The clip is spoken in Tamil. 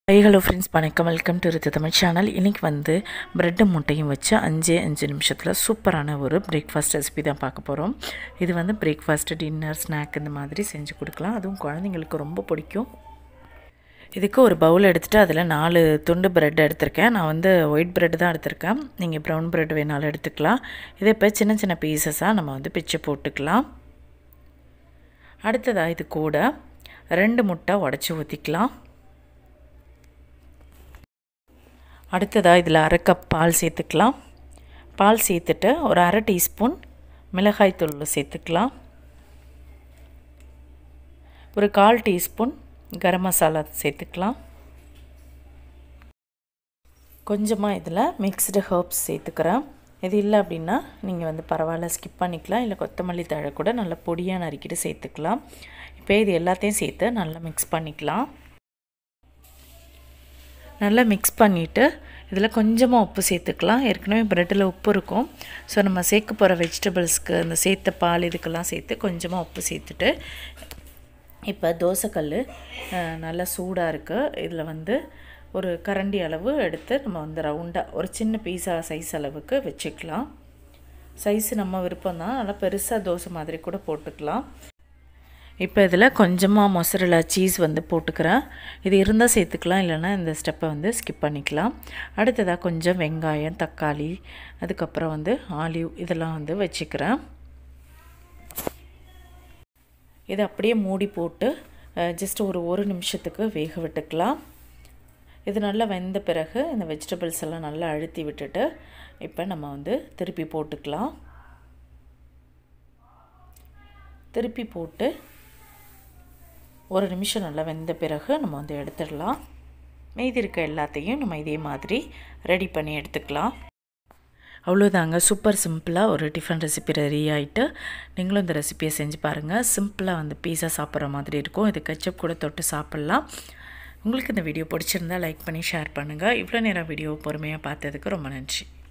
ஹை ஹலோ ஃப்ரெண்ட்ஸ் வணக்கம் welcome to Rithu Tamil channel இன்றைக்கி வந்து ப்ரெட்டு முட்டையும் வச்சு அஞ்சே அஞ்சு நிமிஷத்தில் சூப்பரான ஒரு பிரேக்ஃபாஸ்ட் ரெசிபி தான் பார்க்க போகிறோம் இது வந்து பிரேக்ஃபாஸ்ட்டு டின்னர் ஸ்நாக் இந்த மாதிரி செஞ்சு கொடுக்கலாம் அதுவும் குழந்தைங்களுக்கு ரொம்ப பிடிக்கும் இதுக்கு ஒரு பவுல் எடுத்துகிட்டு அதில் நாலு துண்டு ப்ரெட் எடுத்திருக்கேன் நான் வந்து ஒயிட் ப்ரெட் தான் எடுத்திருக்கேன் நீங்கள் ப்ரௌன் ப்ரெட் வேணாலும் எடுத்துக்கலாம் இதை இப்போ சின்ன சின்ன பீசஸாக நம்ம வந்து பிச்சு போட்டுக்கலாம் அடுத்ததாக இது கூட ரெண்டு முட்டை உடச்சி ஊற்றிக்கலாம் அடுத்ததாக இதில் அரை கப் பால் சேர்த்துக்கலாம் பால் சேர்த்துட்டு ஒரு அரை டீஸ்பூன் மிளகாய் தூள் சேர்த்துக்கலாம் ஒரு கால் டீஸ்பூன் கரம் மசாலா சேர்த்துக்கலாம் கொஞ்சமாக இதில் மிக்ஸ்டு ஹர்ப்ஸ் சேர்த்துக்கிறேன் இது இல்லை அப்படின்னா நீங்கள் வந்து பரவாயில்ல ஸ்கிப் பண்ணிக்கலாம் இல்லை கொத்தமல்லி தழை கூட நல்லா பொடியாக நறுக்கிட்டு சேர்த்துக்கலாம் இப்போ இது எல்லாத்தையும் சேர்த்து நல்லா மிக்ஸ் பண்ணிக்கலாம் நல்லா மிக்ஸ் பண்ணிவிட்டு இதில் கொஞ்சமாக உப்பு சேர்த்துக்கலாம் ஏற்கனவே ப்ரெட்டில் உப்பு இருக்கும் ஸோ நம்ம சேர்க்க போகிற வெஜிடபிள்ஸ்க்கு இந்த சேர்த்த பால் இதுக்கெல்லாம் சேர்த்து கொஞ்சமாக உப்பு சேர்த்துட்டு இப்போ தோசைக்கல் நல்லா சூடாக இருக்குது இதில் வந்து ஒரு கரண்டி அளவு எடுத்து நம்ம வந்து ரவுண்டாக ஒரு சின்ன பீஸா சைஸ் அளவுக்கு வச்சுக்கலாம் சைஸு நம்ம விருப்பம் தான் நல்லா பெருசாக தோசை மாதிரி கூட போட்டுக்கலாம் இப்போ இதில் கொஞ்சமாக மொசரலா சீஸ் வந்து போட்டுக்கிறேன் இது இருந்தால் சேர்த்துக்கலாம் இல்லைனா இந்த ஸ்டெப்பை வந்து ஸ்கிப் பண்ணிக்கலாம் அடுத்ததாக கொஞ்சம் வெங்காயம் தக்காளி அதுக்கப்புறம் வந்து ஆலிவ் இதெல்லாம் வந்து வச்சுக்கிறேன் இதை அப்படியே மூடி போட்டு ஜஸ்ட் ஒரு ஒரு நிமிஷத்துக்கு வேக விட்டுக்கலாம் இது நல்லா வெந்த பிறகு இந்த வெஜிடபிள்ஸ் எல்லாம் நல்லா அழுத்தி விட்டுட்டு இப்போ நம்ம வந்து திருப்பி போட்டுக்கலாம் திருப்பி போட்டு ஒரு நிமிஷம் நல்லா வெந்த பிறகு நம்ம வந்து எடுத்துடலாம் மீதி இருக்க எல்லாத்தையும் நம்ம இதே மாதிரி ரெடி பண்ணி எடுத்துக்கலாம் அவ்வளோதாங்க சூப்பர் சிம்பிளாக ஒரு டிஃபன் ரெசிபி ரெடி ஆகிட்டு நீங்களும் இந்த ரெசிபியை செஞ்சு பாருங்கள் சிம்பிளாக வந்து பீஸா சாப்பிட்ற மாதிரி இருக்கும் இது கச்சப் கூட தொட்டு சாப்பிட்லாம் உங்களுக்கு இந்த வீடியோ பிடிச்சிருந்தா லைக் பண்ணி ஷேர் பண்ணுங்கள் இவ்வளோ நேரம் வீடியோ பொறுமையாக பார்த்ததுக்கு ரொம்ப நன்றி